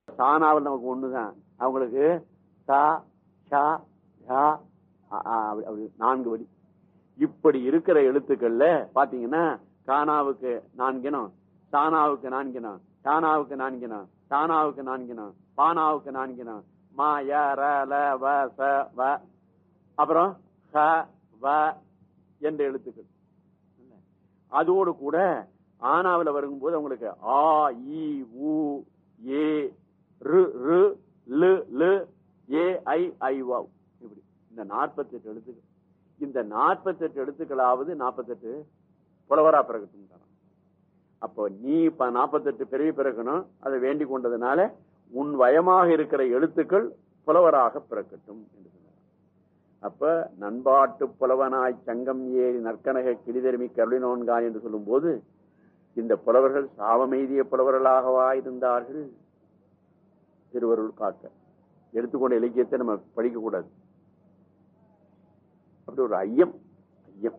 சானாவில் நமக்கு ஒண்ணுதான் அவங்களுக்கு சா ஷா ஷா அ, ஆ, அப்படி அப்படி நான்கு வரி இப்படி இருக்கிற எழுத்துக்கள்ல பாத்தீங்கன்னா கானாவுக்கு நான்கினம் சானாவுக்கு நான்கினம் டானாவுக்கு நான்கினம் தானாவுக்கு நான்கினம் பானாவுக்கு நான்கினம் மா ய ர ல வ ச வ அப்புறம் ஹ வ என்ற எழுத்துக்கள் அதோடு கூட ஆனாவில் வரும்போது உங்களுக்கு ஆ இ உ ஏ ரு ரு லு லு ஏ ஐ ஐ வாவ் இப்படி இந்த நாற்பத்தெட்டு எழுத்துக்கள் இந்த நாற்பத்தெட்டு எழுத்துக்களாவது நாற்பத்தெட்டு புலவரா பிறக்கட்டும் தரான் அப்போ நீ இப்ப நாற்பத்தெட்டு பிறவி பிறக்கணும் அதை வேண்டிக் கொண்டதுனால உன் வயமாக இருக்கிற எழுத்துக்கள் புலவராக பிறக்கட்டும் என்று சொன்னார் அப்ப நண்பாட்டு புலவனாய் சங்கம் ஏறி நற்கனக கிளிதருமி கருளினோன்கான் என்று சொல்லும் போது இந்த புலவர்கள் சாவமெய்திய புலவர்களாகவா இருந்தார்கள் திருவருள் காக்க எடுத்துக்கொண்ட இலக்கியத்தை நம்ம படிக்க கூடாது அப்படி ஒரு ஐயம் ஐயம்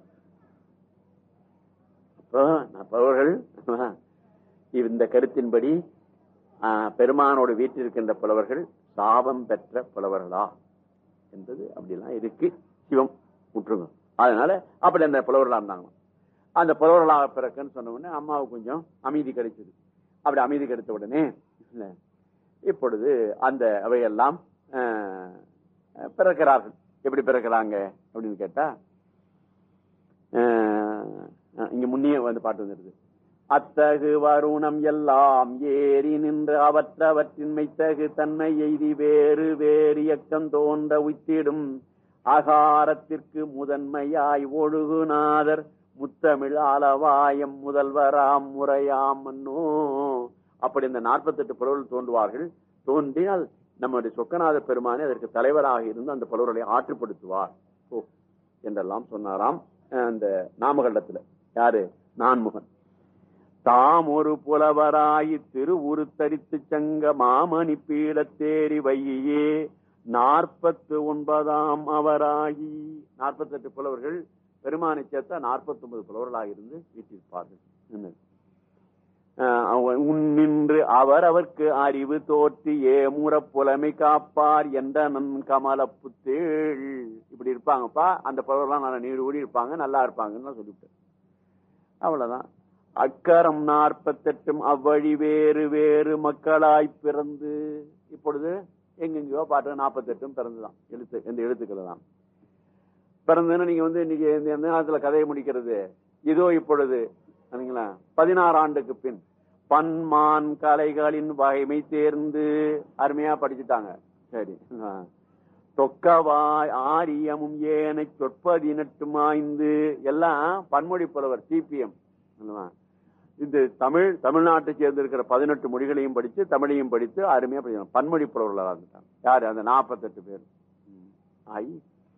அப்போ நான் புலவர்கள் இந்த கருத்தின்படி ஆ, பெருமானோட வீட்டில் இருக்கின்ற புலவர்கள் சாபம் பெற்ற புலவர்களா என்பது அப்படிலாம் இருக்கு சிவம் விட்டுருங்க அதனால அப்படி அந்த புலவர்களா இருந்தாங்க அந்த புலவர்களாக பிறக்குன்னு சொன்ன உடனே அம்மாவுக்கு கொஞ்சம் அமைதி கிடைச்சது அப்படி அமைதி கிடைத்த உடனே இல்ல, இப்பொழுது அந்த அவையெல்லாம் ஆ, பிறக்கிறார்கள் எப்படி பிறக்கிறாங்க அப்படின்னு கேட்டா ஆ, இங்க முன்னே வந்து பாட்டு வந்துருது அத்தகு வருணம் எல்லாம் ஏறி நின்று அவற்றவற்றின் மெய்த்தகு தன்மை எய்தி வேறு வேறு இயக்கம் தோன்ற உய்த்திடும் அகாரத்திற்கு முதன்மையாய் ஒழுகுநாதர் முத்தமிழ் ஆலவாயம் முதல்வராம் முறையாம் மன்னோ அப்படி இந்த நாற்பத்தெட்டு புலவர்கள் தோன்றுவார்கள் தோன்றினால் நம்முடைய சொக்கநாத பெருமானே அதற்கு தலைவராக இருந்து அந்த புலவர்களை ஆற்றுப்படுத்துவார் ஓ என்றெல்லாம் சொன்னாராம் அஹ் அந்த நாமகண்டத்துல யாரு நான்முகன் தாம் ஒரு புலவராயி திருவுரு தரித்து சங்க மாமணி பீடத்தேரி வையே நாற்பத்து ஒன்பதாம் அவராகி நாற்பத்தெட்டு புலவர்கள் பெருமானை சேர்த்தா நாற்பத்தி ஒன்பது புலவர்களாக இருந்து வீட்டிருப்பார்கள் என்ன? ஆஹ் அவ- உன்னின்று அவர் அவர்க்கு அறிவு தோற்றி ஏமுற புலமை காப்பார் என்ற நன் கமல புத்தேள் இப்படி இருப்பாங்கப்பா அந்த புலவர்கள்லாம் நல்லா நீடு கூடி இருப்பாங்க நல்லா இருப்பாங்கன்னு நான் சொல்லிவிட்டேன் அவ்வளவுதான் அக்கரம் நாற்பத்தெட்டும் அவ்வழி வேறு வேறு மக்களாய் பிறந்து இப்பொழுது எங்கெங்கயோ பாட்டு நாற்பத்தெட்டும் பிறந்துதான் எழுத்து இந்த எழுத்துக்கள் தான் பிறந்துன்னு நீங்க வந்து இன்னைக்கு இந்த எந்த நேரத்துல கதையை முடிக்கிறது இதோ இப்பொழுது சரிங்களா பதினாறு ஆண்டுக்கு பின் பன்மான் கலைகளின் வகைமை தேர்ந்து அருமையா படிச்சுட்டாங்க சரி ஆ. தொக்கவாய் ஆரியமும் ஏனை சொற்பதினெட்டு மாய்ந்து எல்லாம் பன்மொழி புலவர் சிபிஎம் இது தமிழ் தமிழ்நாட்டை சேர்ந்து இருக்கிற பதினெட்டு மொழிகளையும் படிச்சு தமிழையும் படித்து அருமையா படிக்கணும் பன்மொழி புலவர்களாக இருந்துட்டாங்க யாரு அந்த நாற்பத்தெட்டு பேர் ம். ஆயி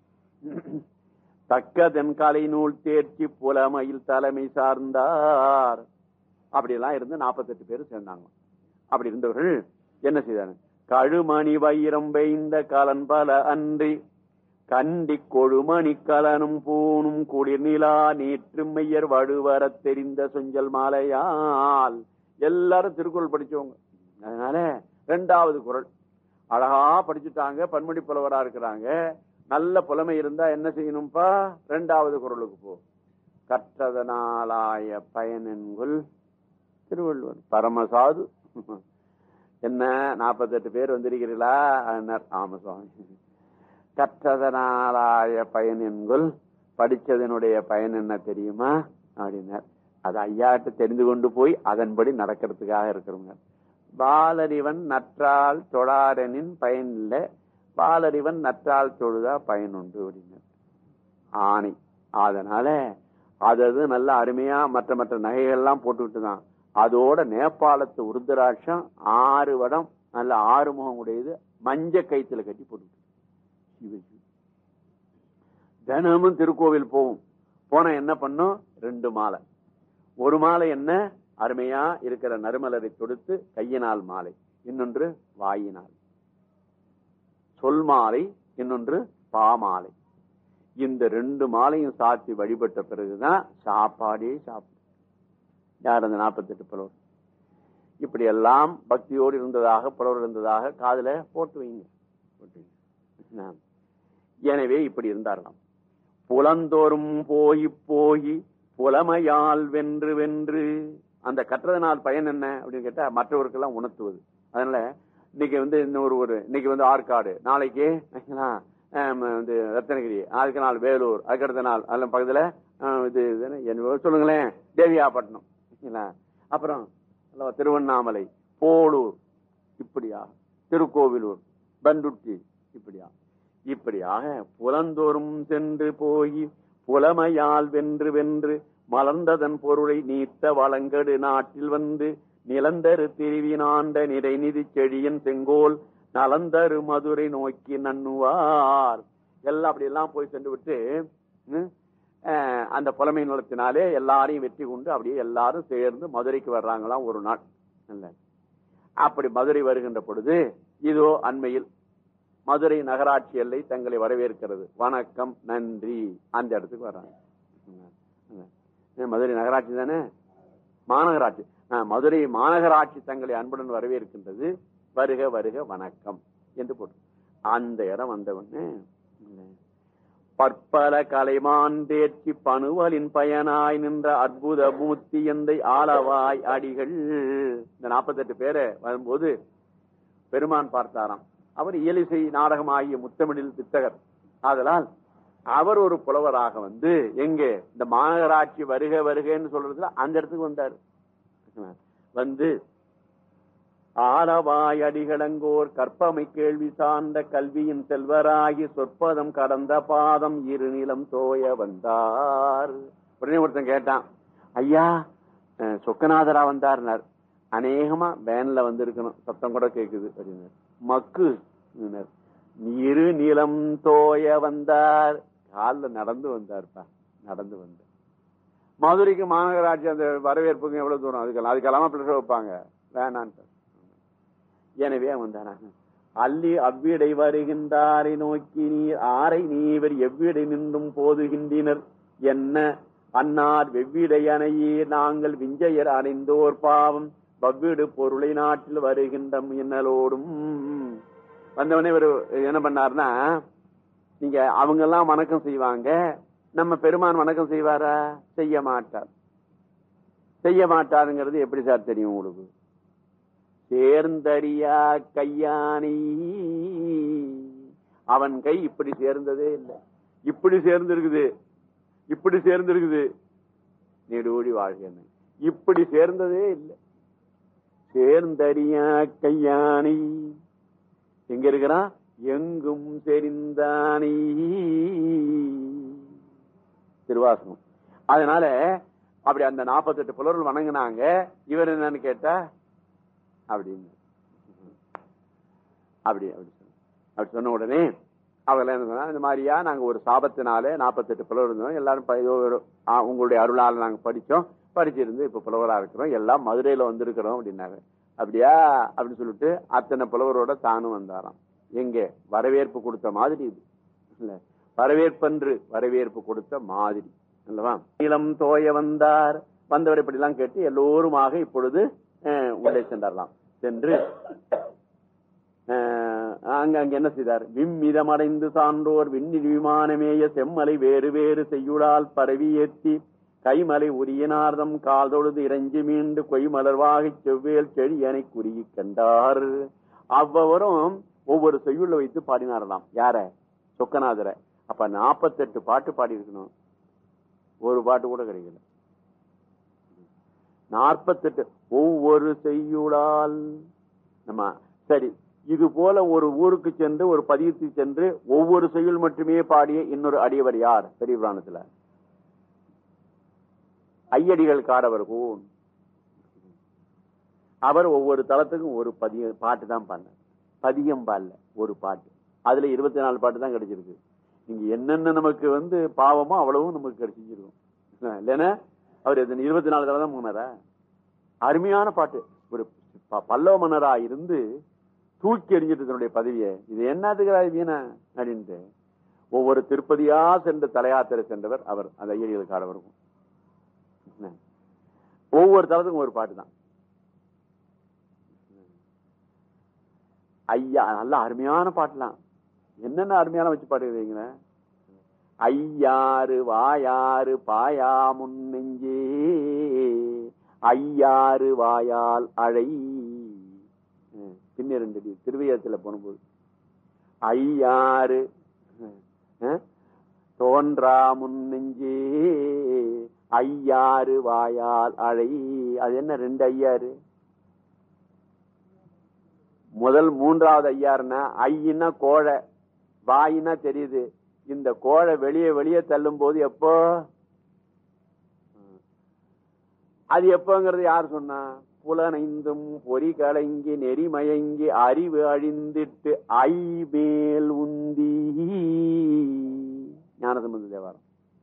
தக்கதன் கலை நூல் தேர்ச்சி புலமையில் தலைமை சார்ந்தார் அப்படி எல்லாம் இருந்து நாற்பத்தெட்டு பேர் சேர்ந்தாங்க அப்படி இருந்தவர்கள் என்ன செய்தாங்க கழுமணி வைரம் வைந்த கலன் பல அன்றி கண்டி கொழுமணி கலனும் பூணும் குளிர் நிலா நேற்று மையர் வடுவரத் தெரிந்த சொஞ்சல் மாலையால் எல்லாரும் திருக்குறள் படிச்சவங்க அதனால ரெண்டாவது குறள் அழகா படிச்சுட்டாங்க பன்மொழி புலவரா இருக்கிறாங்க நல்ல புலமை இருந்தா என்ன செய்யணும்ப்பா ரெண்டாவது குறளுக்கு போ கற்றதனாலாய பயனென்குள் திருவள்ளுவர் பரமசாது என்ன நாற்பத்தெட்டு பேர் வந்திருக்கிறீர்களா அண்ணார். ஆமா சுவாமி கற்றதனாலாய பயன் என்குள் படிச்சதனுடைய பயன் என்ன தெரியுமா அப்படின்னார் அது ஐயாட்ட தெரிந்து கொண்டு போய் அதன்படி நடக்கிறதுக்காக இருக்கிறவங்க பாலறிவன் நற்றால் தொழாரனின் பயன் இல்லை பாலறிவன் நற்றால் தொழுதா பயன் உண்டு அப்படின்னார் ஆணை அதனால அதது நல்ல அருமையா மற்ற மற்ற நகைகள்லாம் போட்டுக்கிட்டு தான் அதோட நேபாளத்து உருந்தராட்சம் ஆறு வடம் நல்ல ஆறு முகம் உடையது மஞ்ச கைத்துல கட்டி போட்டுக்கிட்டு சிவ சிவ. தினமும் திருக்கோவில் போகும் போன என்ன பண்ணும் ரெண்டு மாலை ஒரு மாலை என்ன அருமையா இருக்கிற நறுமலரை தொடுத்து கையினால் மாலை இன்னொன்று வாயினால் சொல் மாலை இன்னொன்று பாமாலை இந்த ரெண்டு மாலையும் சாத்தி வழிபட்ட பிறகுதான் சாப்பாடே சாப்பிடும் யார் அந்த நாற்பத்தெட்டு புலவர் இப்படி எல்லாம் பக்தியோடு இருந்ததாக புலவர் இருந்ததாக காதுல போட்டு வைங்க போட்டு வைங்க. ஆம். எனவே இப்படி இருந்தார்களாம் புலந்தோறும் போய் போய் புலமையால் வென்று வென்று அந்த கற்றதனால் பயன் என்ன அப்படின்னு கேட்டா மற்றவருக்கெல்லாம் உணர்த்துவது அதனால இன்னைக்கு வந்து இன்னொரு ஒரு இன்னைக்கு வந்து ஆற்காடு நாளைக்கு ஆச்சுங்களா, ஆம், வந்து ரத்தனகிரி அதுக்கு நாள் வேலூர் அதுக்கடுத்த நாள் அதெல்லாம் பக்கத்துல ஆ, இது இது என்ன, என்ன சொல்லுங்களேன் தேவியாப்பட்டினம் ஆச்சுங்களா. அப்புறம் அல்லவா, திருவண்ணாமலை போலூர் இப்படியா திருக்கோவிலூர் பண்டுட்டி இப்படியா இப்படியாக புலந்தோறும் சென்று போய் புலமையால் வென்று வென்று மலர்ந்ததன் பொருளை நீத்த வளங்கடு நாட்டில் வந்து நிலந்தரு திருவினாண்ட நிறைநிதி செழியன் செங்கோல் நலந்தரு மதுரை நோக்கி நன்னுவார் எல்லாம் அப்படி எல்லாம் போய் சென்று விட்டு ம், அஹ், அந்த புலமை நிலத்தினாலே எல்லாரையும் வெற்றி கொண்டு அப்படியே எல்லாரும் சேர்ந்து மதுரைக்கு வர்றாங்களாம் ஒரு நாள் இல்ல அப்படி மதுரை வருகின்ற பொழுது இதோ அண்மையில் மதுரை நகராட்சி எல்லை தங்களை வரவேற்கிறது வணக்கம் நன்றி அந்த இடத்துக்கு வர்றாங்க ஏன் மதுரை நகராட்சி தானே மாநகராட்சி ஆ, மதுரை மாநகராட்சி தங்களை அன்புடன் வரவேற்கின்றது வருக வருக வணக்கம் என்று போட்டு அந்த இடம் வந்தவொடனே பற்பல கலைமான் தேர்ச்சி பணுவலின் பயனாய் நின்ற அற்புத மூர்த்தி எந்தை ஆளவாய் அடிகள் இந்த நாற்பத்தெட்டு பேரை வரும்போது பெருமான் பார்த்தாராம் அவர் இயலிசை நாடகம் ஆகிய முத்தமிழில் வித்தகர் ஆதலால் அவர் ஒரு புலவராக வந்து எங்கே இந்த மாநகராட்சி வருக வருகன்னு சொல்றதுல அந்த இடத்துக்கு வந்தார் வந்து ஆளவாய் அடிகளங்கோர் கற்பமை கேள்வி சார்ந்த கல்வியின் செல்வராகி சொற்பதம் கடந்த பாதம் இருநிலம் தோய வந்தார் உடனே ஒருத்தன் கேட்டான் ஐயா அஹ், சொக்கநாதரா வந்தார்னார் அநேகமா வேன்ல வந்து இருக்கணும் சத்தம் கூட கேக்குது அப்படின்னார் மக்கு அப்படின்னார். இரு நிலம் தோய வந்தார் காலில் நடந்து வந்தார்ப்பா நடந்து வந்தார் மதுரைக்கு மாநகராட்சி அந்த வரவேற்புக்கு எவ்வளவு தூரம் அதுக்கெல்லாம் அதுக்கெல்லாம பிளஸ் வைப்பாங்க வேணான்ட்டு எனவே வந்தாராங்க அள்ளி அவ்விடை வருகின்றாரை நோக்கி நீர் ஆரை நீவர் எவ்விடை நின்றும் போதுகின்றனர் என்ன அன்னார் வெவ்விடை அணையீர் நாங்கள் விஞ்சையர் அடைந்தோர் பாவம் வவ்விடு பொருளை நாட்டில் வருகின்ற மின்னலோடும் வந்தவனே இவர் என்ன பண்ணாருன்னா நீங்க அவங்க எல்லாம் வணக்கம் செய்வாங்க நம்ம பெருமான் வணக்கம் செய்வாரா செய்ய மாட்டார் செய்ய மாட்டாருங்கிறது எப்படி சார் தெரியும் உங்களுக்கு சேர்ந்தறியா கையானி அவன் கை இப்படி சேர்ந்ததே இல்லை இப்படி சேர்ந்திருக்குது இப்படி சேர்ந்திருக்குது நெடுவோடி வாழ்க இப்படி சேர்ந்ததே இல்லை சேர்ந்தறியா கையானி எங்க இருக்கிறான் எங்கும் செறிந்தானி திருவாசகம் அதனால அப்படி அந்த நாற்பத்தெட்டு புலர்கள் வணங்கினாங்க இவர் என்னன்னு கேட்டா அப்படின்னு அப்படி அப்படி சொன்ன அப்படி சொன்ன உடனே அவர்கள் என்ன சொன்னா, இந்த மாதிரியா நாங்க ஒரு சாபத்தினாலே நாற்பத்தெட்டு புலவர் இருந்தோம் எல்லாரும் ப- ஏதோ ஒரு, ஆ, உங்களுடைய அருளால் நாங்க படிச்சோம் படிச்சிருந்து இப்ப புலவரா இருக்கிறோம் எல்லாம் மதுரையில வந்திருக்கிறோம் அப்படின்னாங்க அப்படியா அப்படின்னு சொல்லிட்டு அத்தனை புலவரோட தானும் வந்தாராம் எங்க வரவேற்பு கொடுத்த மாதிரி இது இல்ல வரவேற்பன்று வரவேற்பு கொடுத்த மாதிரி அல்லவா இளம் தோய வந்தார் வந்தவர் இப்படி எல்லாம் கேட்டு எல்லோருமாக இப்பொழுது அஹ், உள்ளே சென்றாரலாம் சென்று அஹ், அங்க அங்க என்ன செய்தார் விம்மிதமடைந்து சான்றோர் விண்ணில் விமானமேய செம்மலை வேறு வேறு செய்யுளால் பரவி ஏத்தி கைமலை உரியனார்தம் கால் தொழுது இறைஞ்சி மீண்டு கொய்மலர்வாகி செவ்வேல் செழியனை குறுகி கண்டார் அவ்வவரும் ஒவ்வொரு செய்யுள்ள வைத்து பாடினாரலாம் யார சொக்கநாதரை அப்ப நாற்பத்தெட்டு பாட்டு பாடி இருக்கணும் ஒரு பாட்டு கூட கிடைக்கல நாற்பத்தெட்டு ஒவ்வொரு செய்யுளால் நம்ம சரி இது போல ஒரு ஊருக்கு சென்று ஒரு பதியத்துக்கு சென்று ஒவ்வொரு செய்யுள் மட்டுமே பாடிய இன்னொரு அடியவர் யார் பெரிய புராணத்துல ஐயடிகள் காடவர் கூன் அவர் ஒவ்வொரு தளத்துக்கும் ஒரு பதிய பாட்டு தான் பாடினார் பதியம் பாடல ஒரு பாட்டு அதுல இருபத்தி நாலு பாட்டு தான் கிடைச்சிருக்கு இங்க என்னென்ன நமக்கு வந்து பாவமோ அவ்வளவும் நமக்கு கிடைச்சிருக்கும் இல்லைன்னா அவர் எத்தனை- இருபத்தி நாலு தடவை தான் போனாரா அருமையான பாட்டு ஒரு ப- பல்லவ மன்னரா இருந்து தூக்கி எறிஞ்சிட்டு தன்னுடைய பதவியை இது என்னத்துக்குறா வீணா அப்படின்ட்டு ஒவ்வொரு திருப்பதியா சென்று தலையாத்திரை சென்றவர் அவர் அந்த ஐயர்களுக்கு ஆடவருக்கும் ஒவ்வொரு தளத்துக்கும் ஒரு பாட்டு தான் ஐயா நல்ல அருமையான பாட்டுலாம் என்னென்ன அருமையான வச்சு பாடுகிறீங்களே ஐயாறு வாயாறு பாயா முன்னெஞ்சே ஐயாறு வாயால் அழை ம், பின்னிரண்டு டி, திருவையத்துல போனபோது ஐயாறு அஹ், தோன்றா முன்னெஞ்சே ஐயாறு வாயால் அழை அது என்ன ரெண்டு ஐயாறு முதல் மூன்றாவது ஐயாருன்னா ஐயின்னா கோழை வாயின்னா தெரியுது இந்த கோழை வெளியே வெளியே தள்ளும் போது எப்போ அது எப்போங்கிறது யார் சொன்னா புலனைந்தும் பொறி கலங்கி நெறிமயங்கி அறிவு அழிந்திட்டு ஐ மேல் உந்தி ஞானசம்பந்த தேவாரம்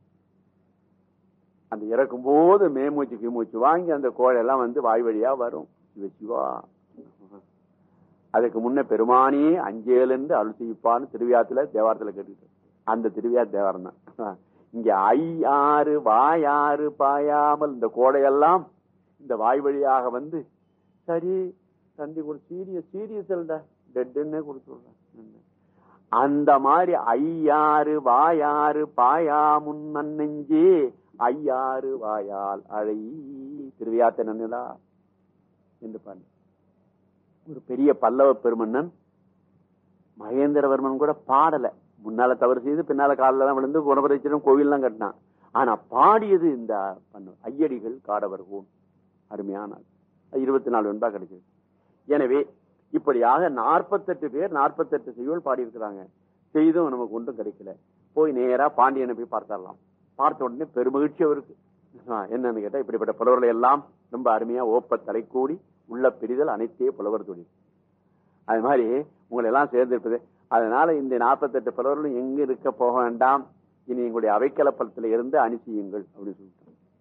அந்த இறக்கும் போது மேமூச்சு கிமூச்சு வாங்கி அந்த கோழெல்லாம் வந்து வாய் வழியா வரும் சிவ சிவா அதுக்கு முன்ன பெருமானி அஞ்சேலென்று அருள் செய்ப்பான்னு திருவியாத்துல தேவாரத்துல கேட்டுக்கிட்டு அந்த திருவியா தேவாரம் தான் இங்க ஐயாறு வாயாறு பாயாமல் இந்த கோடையெல்லாம் இந்த வாய் வழியாக வந்து சரி தந்தி கொடு சீரியஸ் சீரியஸ் இல்லடா டெட்டுன்னே கொடுத்துடுறேன் அந்த மாதிரி ஐயாறு வாயாறு பாயா முன் நெஞ்சே ஐயாறு வாயால் அழை திருவியாத்த நன்னிலா என்று பாடு ஒரு பெரிய பல்லவ பெருமன்னன் மகேந்திரவர்மன் கூட பாடல முன்னால தவறு செய்து பின்னால காலில் தான் விழுந்து குணபரிச்சனம் கோவில்லாம் கட்டினான் ஆனா பாடியது இந்த பண்ணு ஐயடிகள் காடவர் கோன் அருமையான ஆள். அது இருபத்தி நாலு வெண்பா கிடைச்சது எனவே இப்படியாக நாற்பத்தெட்டு பேர் நாற்பத்தெட்டு செய்யுள் பாடியிருக்கிறாங்க செய்தும் நமக்கு ஒன்றும் கிடைக்கல போய் நேரா பாண்டியனை போய் பார்த்தரலாம் பார்த்த உடனே பெருமகிழ்ச்சி அவருக்கு ஆ, என்னன்னு கேட்டா இப்படிப்பட்ட புலவர்களை எல்லாம் ரொம்ப அருமையா ஓப்ப தலைக்கூடி உள்ள பிரிதல் அனைத்தே புலவர் தொழில் அது மாதிரி உங்களை எல்லாம் சேர்ந்திருப்பது அதனால இந்த நாற்பத்தெட்டு புலவர்களும் எங்க இருக்க போக வேண்டாம் இனி எங்களுடைய அவைக்கலப்பலத்தில் இருந்து அனுப்பியுங்கள் அப்படின்னு சொல்லிட்டாங்க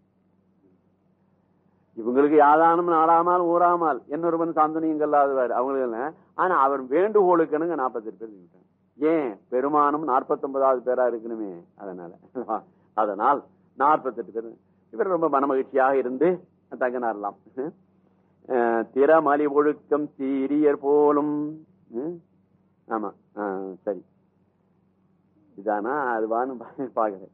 இவங்களுக்கு யாதானும் நாடாமல் ஊறாமல் என்னொருவன் சாந்தனியும் கல்லாதவார் அவங்களுக்கு இல்ல. ஆனா அவர் வேண்டுகோளுக்குனுங்க நாற்பத்தெட்டு பேர் சொல்லிட்டாங்க ஏன் பெருமானும் நாற்பத்தொன்பதாவது பேரா இருக்கணுமே அதனால அதனால் நாற்பத்தெட்டு பேர் இவர் ரொம்ப மனமகிழ்ச்சியாக இருந்து தங்கினாரலாம் அஹ் திறமலி ஒழுக்கம் சீரியர் போலும் ம்? ஆமா ஆஹ் சரி இதானா அதுவான்னு பா- பாக்குறேன்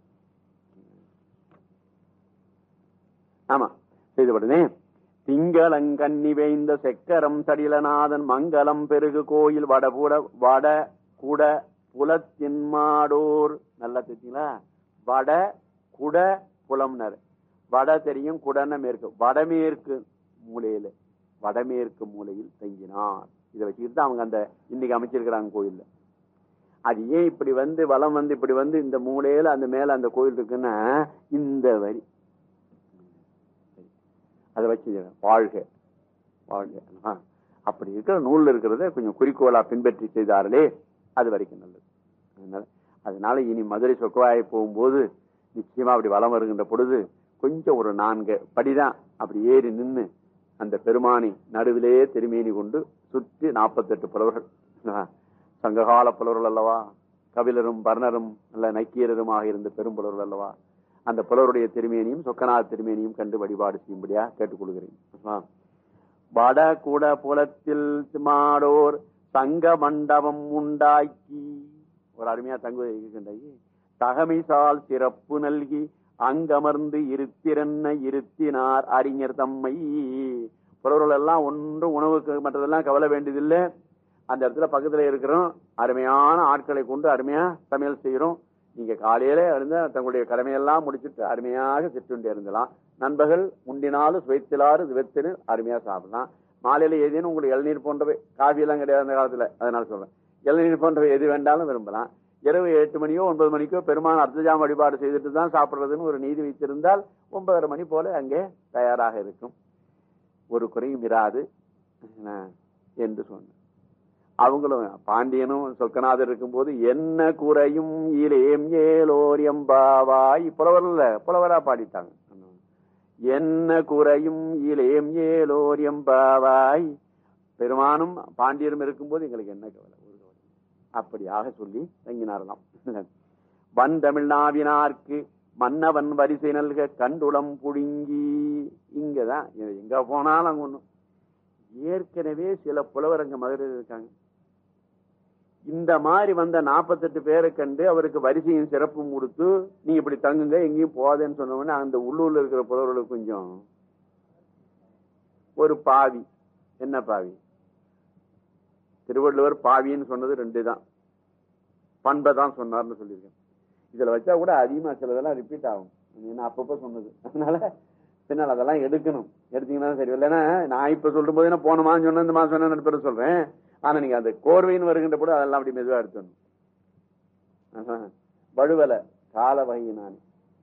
ஆமா செய்தபடுனே திங்களங்கன்னி வேய்ந்த செக்கரம் சடிலநாதன் மங்களம் பெருகு கோயில் வடபுட வட குட புலத்தின் மாடோர் நல்லா தெரியுங்களா வட குட புலம்னர் வட தெரியும் குடன மேற்கு வடமேற்கு மூலையில வடமேற்கு மூலையில் தங்கினார் இதை வச்சுக்கிட்டு தான் அவங்க அந்த இன்னைக்கு அமைச்சிருக்கிறாங்க கோயில்ல அது ஏன் இப்படி வந்து வலம் வந்து இப்படி வந்து இந்த மூலையில அந்த மேல அந்த கோயில் இருக்குன்னா இந்த வரி அதை வச்சு வாழ்க வாழ்க ஆ. அப்படி இருக்கிற நூல்ல இருக்கிறத கொஞ்சம் குறிக்கோளா பின்பற்றி செய்தார்களே அது வரைக்கும் நல்லது அதனால அதனால இனி மதுரை சொக்கவாயை போகும்போது நிச்சயமா அப்படி வலம் வருகின்ற பொழுது கொஞ்சம் ஒரு நான்கு படிதான் அப்படி ஏறி நின்னு அந்த பெருமானி நடுவிலே திருமேனி கொண்டு சுற்றி நாற்பத்தெட்டு புலவர்கள் ஆ. சங்ககால புலவர்கள் அல்லவா கபிலரும் பர்ணரும் நல்ல நக்கீரருமாக இருந்த பெரும் புலவர்கள் அல்லவா அந்த புலவருடைய திருமேனியும் சொக்கநாத திருமேனியும் கண்டு வழிபாடு செய்யும்படியா கேட்டுக்கொள்கிறேன் ஆ. வட குட புலத்தில் மாடோர் தங்க மண்டபம் உண்டாக்கி ஒரு அருமையா தங்குவதை இருக்கின்றாய் தகமைசால் சிறப்பு நல்கி அங்கமர்ந்து இருத்திரன்ன இருத்தினார் அறிஞர் தம்மை புலவர்கள் எல்லாம் ஒன்றும் உணவுக்கு மற்றதெல்லாம் கவலை வேண்டியதில்லை அந்த இடத்துல பக்கத்துல இருக்கிறோம் அருமையான ஆட்களை கொண்டு அருமையா சமையல் செய்யறோம் நீங்க காலையில இருந்து தங்களுடைய கடமையெல்லாம் முடிச்சிட்டு அருமையாக சிற்றுண்டி இருந்தலாம் நண்பர்கள் உண்டினாலும் சுவைத்திலாறு வெத்தினு அருமையா சாப்பிடலாம் மாலையில ஏதேனும் உங்களுக்கு இளநீர் போன்றவை காஃபி எல்லாம் கிடையாது அந்த காலத்துல அதனால சொல்றேன் இளநீர் போன்றவை எது வேண்டாலும் விரும்பலாம் இரவு எட்டு மணியோ ஒன்பது மணிக்கோ பெருமான் அர்த்தஜாம வழிபாடு செய்துட்டு தான் சாப்பிடுறதுன்னு ஒரு நீதி வைத்திருந்தால் ஒன்பதரை மணி போல அங்கே தயாராக இருக்கும் ஒரு குறையும் இராது என்ன, என்று சொன்னேன் அவங்களும் பாண்டியனும் சொக்கநாதர் இருக்கும்போது என்ன குறையும் இலேம் ஏலோர் எம்பாவாய் புலவர்ல புலவரா பாடிட்டாங்க என்ன குறையும் இலேம் ஏலோர் எம்பாவாய் பெருமானும் பாண்டியரும் இருக்கும்போது எங்களுக்கு என்ன கவலை ஒரு கவலை இல்லை. அப்படியாக சொல்லி தங்கினாரலாம் வன் தமிழ்நாவினார்க்கு மன்னவன் வரிசை நல்க கண்டுளம் புடுங்கி இங்கதான் இது எங்க போனாலும் அங்க ஒண்ணும் ஏற்கனவே சில புலவர் அங்க மதுரையில் இருக்காங்க இந்த மாதிரி வந்த நாற்பத்தெட்டு பேரை கண்டு அவருக்கு வரிசையும் சிறப்பும் கொடுத்து நீ இப்படி தங்குங்க எங்கேயும் போகாதேன்னு சொன்ன உடனே அந்த உள்ளூர்ல இருக்கிற புலவர்களுக்கு கொஞ்சம் ஒரு பாவி என்ன பாவி திருவள்ளுவர் பாவின்னு சொன்னது ரெண்டு தான் பண்பை தான் சொன்னார்னு சொல்லியிருக்கேன் இதுல வச்சா கூட அதிகமா சிலதெல்லாம் ரிப்பீட் ஆகும் நான் அப்பப்ப சொன்னது அதனால பின்னால் அதெல்லாம் எடுக்கணும் எடுத்தீங்கன்னா சரி இல்லைன்னா நான் இப்ப சொல்லும் போது என்ன போன மாதம் சொன்ன இந்த மாதம் சொன்ன பேர் சொல்றேன் ஆனா நீங்க அந்த கோர்வைன்னு வருகின்ற கூட அதெல்லாம் அப்படி மெதுவா எடுத்துடணும் வலுவல கால வகை நான்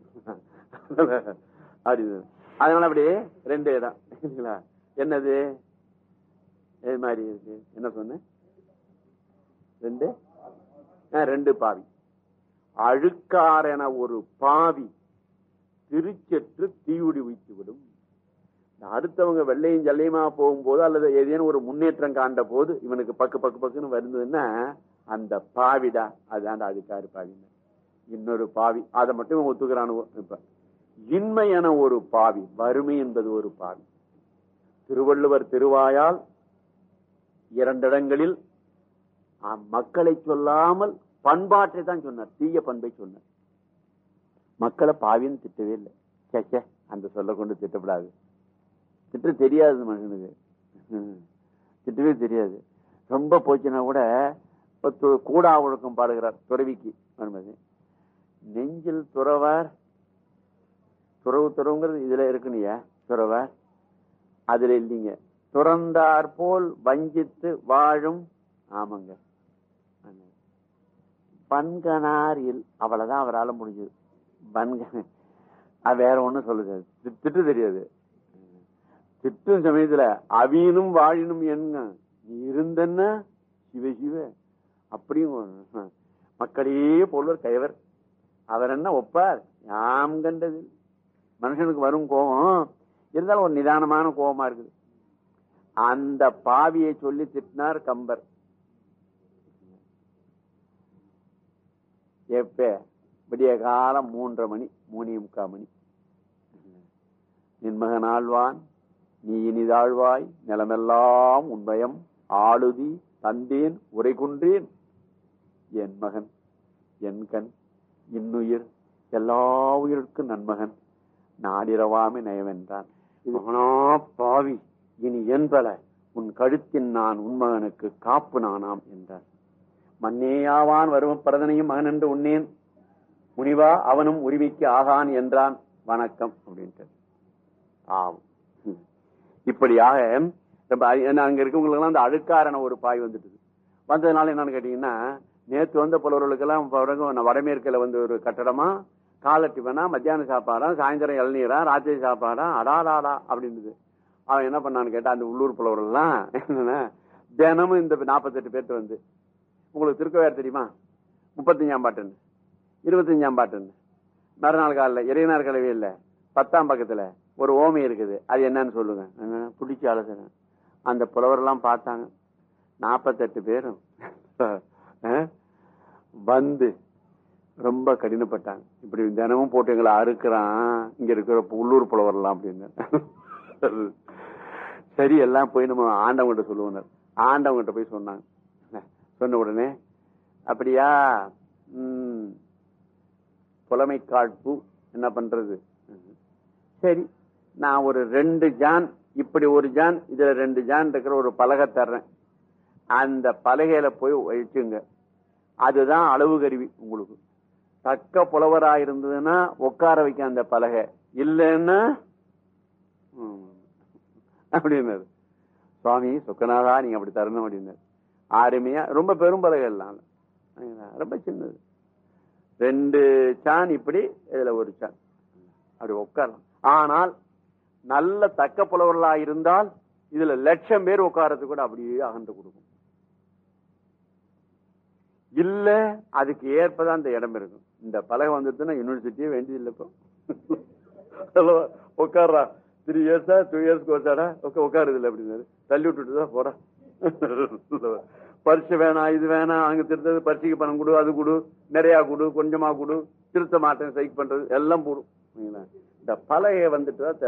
அப்படி அதனால அப்படி ரெண்டு இடம் இல்லைங்களா என்னது எது மாதிரி இருக்கு என்ன சொன்ன ரெண்டு ஆ, ரெண்டு பாவி அழுக்காரென ஒரு பாவி திருச்செற்று தீயுடி வைத்து விடும் இந்த அடுத்தவங்க வெள்ளையும் ஜல்லையுமா போகும்போது அல்லது ஏதேனும் ஒரு முன்னேற்றம் காண்ட போது இவனுக்கு பக்கு பக்கு பக்குன்னு வருதுன்னா அந்த பாவிடா அதான்டா அழுக்காரு பாவிங்க இன்னொரு பாவி அதை மட்டும் இவன் ஒத்துக்கிறானுவோ இப்ப இன்மை என ஒரு பாவி வறுமை என்பது ஒரு பாவி திருவள்ளுவர் திருவாயால் இரண்டிடங்களில் அஹ், மக்களை சொல்லாமல் பண்பாட்டை தான் சொன்னார் தீய பண்பை சொன்னார் மக்களை பாவின்னு திட்டவே இல்லை சே சே அந்த சொல்ல கொண்டு திட்டப்படாது திட்ட தெரியாது மனுஷனுக்கு ம். திட்டவே தெரியாது ரொம்ப போச்சுன்னா கூட இப்ப து- கூடா ஒழுக்கம் பாடுகிறார் துறவிக்கு வரும்போது நெஞ்சில் துறவார் துறவு துறவுங்கிறது இதுல இருக்குனியா துறவார் அதுல இல்லைங்க துறந்தார் போல் வஞ்சித்து வாழும் ஆமாங்க பன்கனார் இல் அவ்வளவுதான் அவரால முடிஞ்சது பன்க அது வேற ஒண்ணும் சொல்லுது தி- திட்டு தெரியாது திட்டும் சமயத்துல அவீனும் வாழினும் என்ன நீ இருந்தன்ன சிவ சிவ அப்படியும் ஒரு- மக்களே போல்வர் கைவர் அவர் என்ன ஒப்பார் யாம் கண்டது மனுஷனுக்கு வரும் கோபம் இருந்தாலும் ஒரு நிதானமான கோபமா இருக்குது அந்த பாவியை சொல்லி திட்டினார் கம்பர் எப்ப விடிய காலம் மூன்றரை மணி மூணே முக்கால் மணி நின்மகன் ஆழ்வான் நீ இனிதாழ்வாய் நிலமெல்லாம் உண்பயம் ஆளுதி தந்தேன் உரை குன்றேன் என் மகன் என் கண் இன்னுயிர் எல்லா உயிருக்கும் நன்மகன் நாடிரவாமே நயவென்றான் மகனா பாவி இனி என்பல உன் கழுத்தின் நான் உன்மகனுக்கு காப்பு நானாம் என்றார் மன்னேயாவான் வரும் பரதனையும் மகன் என்று உன்னேன் முனிவா அவனும் உரிமைக்கு ஆகான் என்றான் வணக்கம் அப்படின்ட்டு ஆம் ம். இப்படியாக ரொம்ப அ- ஏன்னா அங்க இருக்கவங்களுக்கு அந்த அழுக்காரன ஒரு பாய் வந்துட்டு வந்ததுனால என்னன்னு கேட்டீங்கன்னா நேத்து வந்த புலவர்களுக்கெல்லாம் பிறகு நான் வடமேற்குல வந்து ஒரு கட்டடமா காலை டிஃபனா மத்தியான சாப்பாடா சாயந்தரம் இளநீரா ராத்திரி சாப்பாடா அடாடாடா அப்படின்னுது அவன் என்ன பண்ணான்னு கேட்டா அந்த உள்ளூர் புலவர்கள் எல்லாம் என்னன்னா தினமும் இந்த நாற்பத்தெட்டு பேர்த்து வந்து உங்களுக்கு திருக்கோயார் தெரியுமா முப்பத்தஞ்சாம் பாட்டுன்னு இருபத்தஞ்சாம் பாட்டுன்னு மறுநாள் காலில் இறையனார் கலவை இல்லை பத்தாம் பக்கத்துல ஒரு ஓமி இருக்குது அது என்னன்னு சொல்லுங்க என்ன, பிடிச்ச ஆலோசனை அந்த புலவரெல்லாம் பார்த்தாங்க நாற்பத்தெட்டு பேரும் அஹ், வந்து ரொம்ப கடினப்பட்டாங்க இப்படி தினமும் போட்டு எங்களை அறுக்கிறான் இங்க இருக்கிற உள்ளூர் புலவரெல்லாம் அப்படின்னு சரி எல்லாம் போய் நம்ம ஆண்டவங்கிட்ட சொல்லுவோம் ஆண்டவங்கிட்ட போய் சொன்னாங்க சொன்ன உடனே அப்படியா ம் புலமை காழ்ப்பு என்ன பண்றது சரி நான் ஒரு ரெண்டு ஜான் இப்படி ஒரு ஜான் இதுல ரெண்டு ஜான் இருக்கிற ஒரு பலகை தர்றேன் அந்த பலகையில போய் வச்சுங்க அதுதான் அளவு கருவி உங்களுக்கு தக்க புலவரா இருந்ததுன்னா உட்கார வைக்க அந்த பலகை இல்லைன்னா ம், அப்படின்னாரு சுவாமி சொக்கநாதா நீங்க அப்படி தரணும் அப்படின்னாரு ஆறுமையா ரொம்ப பெரும் பலகை எல்லாம் இல்ல. சரிங்களா? ரொம்ப சின்னது ரெண்டு சான் இப்படி இதுல ஒரு சான் அப்படி உட்காரலாம் ஆனால் நல்ல தக்க புலவர்களா இருந்தால் இதுல லட்சம் பேர் உட்காரத்துக்கு கூட அப்படியே அகன்று கொடுக்கும் இல்ல அதுக்கு ஏற்பதான் அந்த இடம் இருக்கும் இந்த பலகை வந்துட்டுன்னா யூனிவர்சிட்டியே வேண்டியது இல்லை இப்போ அல்லவா? உட்கார்றா த்ரீ இயர்ஸா டூ இயர்ஸ்க்கு வச்சாடா உட்காருது இல்லை அப்படின்னாரு தள்ளி விட்டுட்டு தான் போடா பரிசு வேணாம் இது வேணாம் அங்க திருத்தது பரிசுக்கு பணம் கொடு அது கொடு நிறைய கொடு கொஞ்சமா கொடு திருத்த மாட்டேன் சைக் பண்றது எல்லாம் போடும் சரிங்களா? இந்த பலகையை வந்துட்டு தான்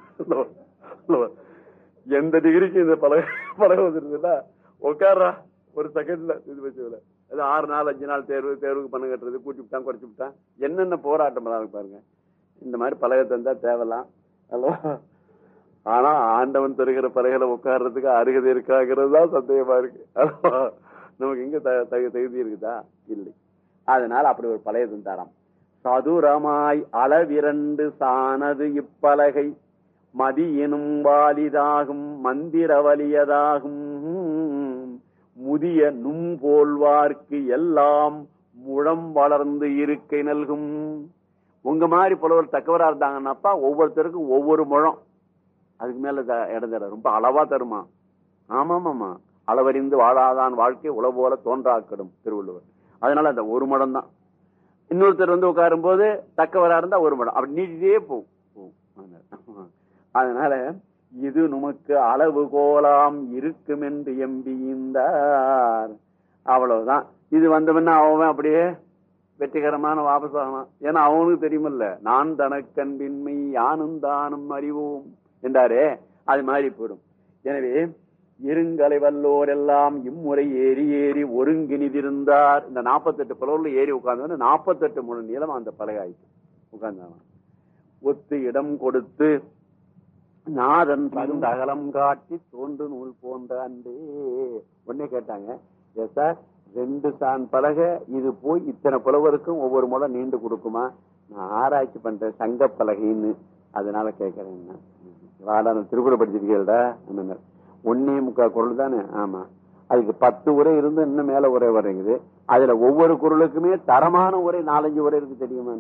தேவையில்லாம் எந்த டிகிரிக்கு இந்த பலகை பலகை வந்துருதுன்னா உட்கார்றா ஒரு செகண்ட்ல இது வச்சுல அது ஆறு நாள் அஞ்சு நாள் தேர்வு தேர்வுக்கு பணம் கட்டுறது கூட்டி விட்டான் குறைச்சி விட்டான் என்னென்ன போராட்டம் இருக்கு பாருங்க இந்த மாதிரி பலகை தந்தா தேவலாம் அல்லவா ஆனா ஆண்டவன் தருகிற பலகையில உட்கார்றதுக்கு அருகதை இருக்காங்கிறது தான் சந்தேகமா இருக்கு அல்லவா? நமக்கு இங்க த- தகு- தகுதி இருக்குதா இல்லை அதனால அப்படி ஒரு பழைய தந்தாராம் சதுரமாய் அளவிரண்டு சானது இப்பலகை மதி எனும் வாலிதாகும் மந்திர வலியதாகும் முதிய நும் போல்வார்க்கு எல்லாம் முழம் வளர்ந்து இருக்கை நல்கும் உங்க மாதிரி புலவர் தக்கவரா இருந்தாங்கன்னாப்பா ஒவ்வொருத்தருக்கும் ஒவ்வொரு முழம் அதுக்கு மேல த- இடம் தர ரொம்ப அளவா தருமா ஆமாமாமா அளவறிந்து வாழாதான் வாழ்க்கை உள போல தோன்றாக்கிடும் திருவள்ளுவர் அதனால அந்த ஒரு மடம் தான் இன்னொருத்தர் வந்து உட்காரும் போது தக்கவரா இருந்தா ஒரு மடம் அப்படி நீட்டிட்டே போகும் போகும். அதனால இது நமக்கு அளவு கோலாம் இருக்கும் என்று எம்பியிருந்தார் அவ்வளவுதான் இது வந்தவன அவன் அப்படியே வெற்றிகரமான வாபஸ் ஆகலாம் ஏன்னா அவனுக்கு தெரியுமில்ல நான் தனக்கன்பின்மை யானும் தானும் அறிவோம் என்றாரே அது மாதிரி போயிடும் எனவே இருங்கலை வல்லோர் எல்லாம் இம்முறை ஏறி ஏறி ஒருங்கினிதிருந்தார் இந்த நாற்பத்தெட்டு புலவர்ல ஏறி உட்கார்ந்து நாற்பத்தெட்டு முழு நீளம் அந்த பலகை ஆயிடுச்சு உட்கார்ந்தாங்க ஒத்து இடம் கொடுத்து நாதன் தகுந்த அகலம் காட்டி தோன்று நூல் போன்ற அன்றே உடனே கேட்டாங்க "ஏ சார் ரெண்டு சான் பலகை இது போய் இத்தனை புலவருக்கும் ஒவ்வொரு முறை நீண்டு கொடுக்குமா நான் ஆராய்ச்சி பண்றேன் சங்க பலகைன்னு அதனால கேட்கறேன் வாடா நான் திருக்குறள் படிச்சிருக்கேன்டா என்னங்க ஒன்னே முக்கால் குரல் தானே ஆமா அதுக்கு பத்து உரை இருந்து இன்னும் மேல உரை வர்றீங்குது அதுல ஒவ்வொரு குரலுக்குமே தரமான உரை நாலஞ்சு உரை இருக்கு தெரியுமா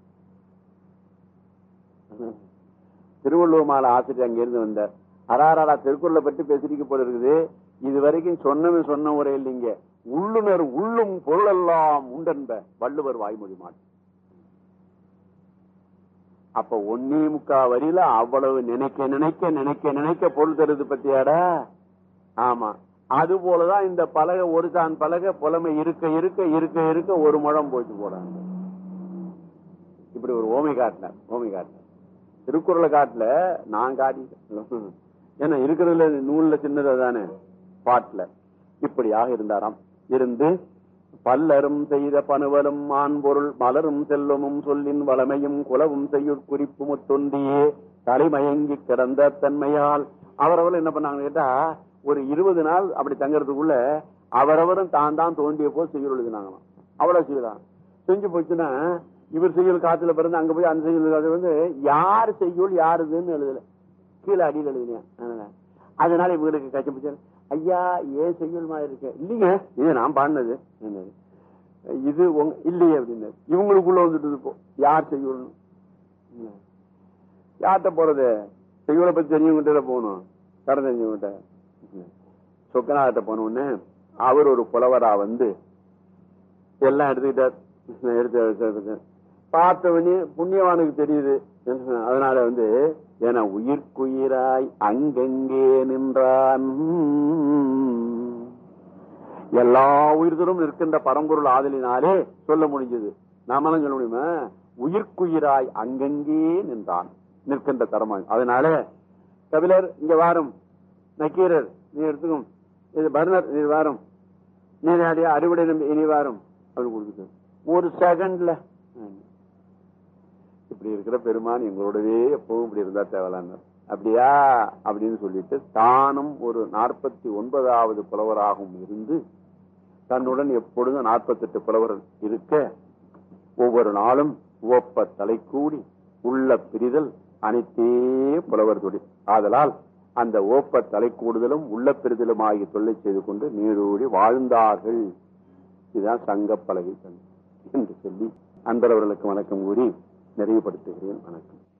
திருவள்ளுவர் மாலை ஆசிரியர் அங்க இருந்து வந்தார் அராராடா திருக்குறளை பற்றி பேசிருக்க போல இருக்குது இது வரைக்கும் சொன்னவன் சொன்ன உரை இல்லைங்க உள்ளுணர் உள்ளும் பொருளெல்லாம் உண்டென்ப வள்ளுவர் வாய்மொழி மாட்டு அப்ப ஒன்னே முக்கா வரியில அவ்வளவு நினைக்க நினைக்க நினைக்க நினைக்க பொருள் தருது பத்தியாடா ஆமா அது போலதான் இந்த பலகை ஒரு தான் பலகை புலமை இருக்க இருக்க இருக்க இருக்க ஒரு முழம் போச்சு போறாங்க இப்படி ஒரு ஓமை காட்டினார் ஓமை காட்டினார் திருக்குறளை காட்டல நான் காட்டிட்டேன் ஏன்னா இருக்கிறதுல நூல்ல சின்னது தானே பாட்டுல இப்படியாக இருந்தாராம் இருந்து பல்லரும் செய்த பணுவலும் ஆண்பொருள் மலரும் செல்வமும் சொல்லின் வளமையும் குலவும் செய்யுட் குறிப்பு முத்தொண்டியே தலைமயங்கி கிடந்த தன்மையால் அவரவர் என்ன பண்ணாங்க கேட்டா ஒரு இருபது நாள் அப்படி தங்கறதுக்குள்ள அவரவரும் தான் தான் தோண்டிய போல் செய்யுள் எழுதினாங்களாம் அவ்வளவு செய்யலாம் செஞ்சு போச்சுன்னா இவர் செய்யுள் காத்துல பிறந்து அங்க போய் அந்த செய்யுள் காத்துல வந்து யார் செய்யுள் யாருதுன்னு எழுதல கீழே அடியில் எழுதினேன் அதனால இவங்களுக்கு கட்சி பிடிச்ச ஐயா ஏன் செய்யுள் மாதிரி இருக்கு இல்லைங்க இது நான் பாடினது என்னது. இது உங்க இல்லையே அப்படின்னு இவங்களுக்குள்ள வந்துட்டு இப்போ யார் செய்யுள்னு என்ன? யார்கிட்ட போறது செய்யுளை பத்தி தெரிஞ்சவங்கிட்ட போகணும் கடன் தெரிஞ்சவங்கிட்ட சொக்கநாகிட்ட போன உடனே அவர் ஒரு புலவரா வந்து எல்லாம் எடுத்துக்கிட்டார் எடுத்து எடுத்து- எடுத்து. பார்த்தவனே புண்ணியவானுக்கு தெரியுது அதனால வந்து என உயிர்க்குயிராய் அங்கெங்கே நின்றான் எல்லா உயிர்களும் இருக்கின்ற பரம்பொருள் ஆதலினாலே சொல்ல முடிஞ்சது நாமளும் சொல்ல முடியுமா உயிர்க்குயிராய் அங்கெங்கே நின்றான் நிற்கின்ற தரமா அதனால கபிலர் இங்க வாரும் நக்கீரர் நீ எடுத்துக்கும் இது பர்னர் நீ வாரும் நீராடிய அறுவடை நம்பி இனி வாரும் அப்படி கொடுக்குது ஒரு செகண்ட்ல இப்படி இருக்கிற பெருமான் எங்களோடவே எப்பவும் இப்படி இருந்தா தேவலான்னு அப்படியா அப்படின்னு சொல்லிட்டு தானும் ஒரு நாற்பத்தி ஒன்பதாவது புலவராகவும் இருந்து தன்னுடன் எப்பொழுதும் நாற்பத்தெட்டு புலவர்கள் இருக்க ஒவ்வொரு நாளும் உவப்ப தலை கூடி உள்ள பிரிதல் அனைத்தே புலவர் தொழில் ஆதலால் அந்த ஓப்ப தலை கூடுதலும் உள்ள பெறுதலும் ஆகிய தொல்லை செய்து கொண்டு நீடூடி வாழ்ந்தார்கள் இதுதான் சங்க பலகை என்று சொல்லி அன்பரவர்களுக்கு வணக்கம் கூறி நிறைவுபடுத்துகிறேன் வணக்கம்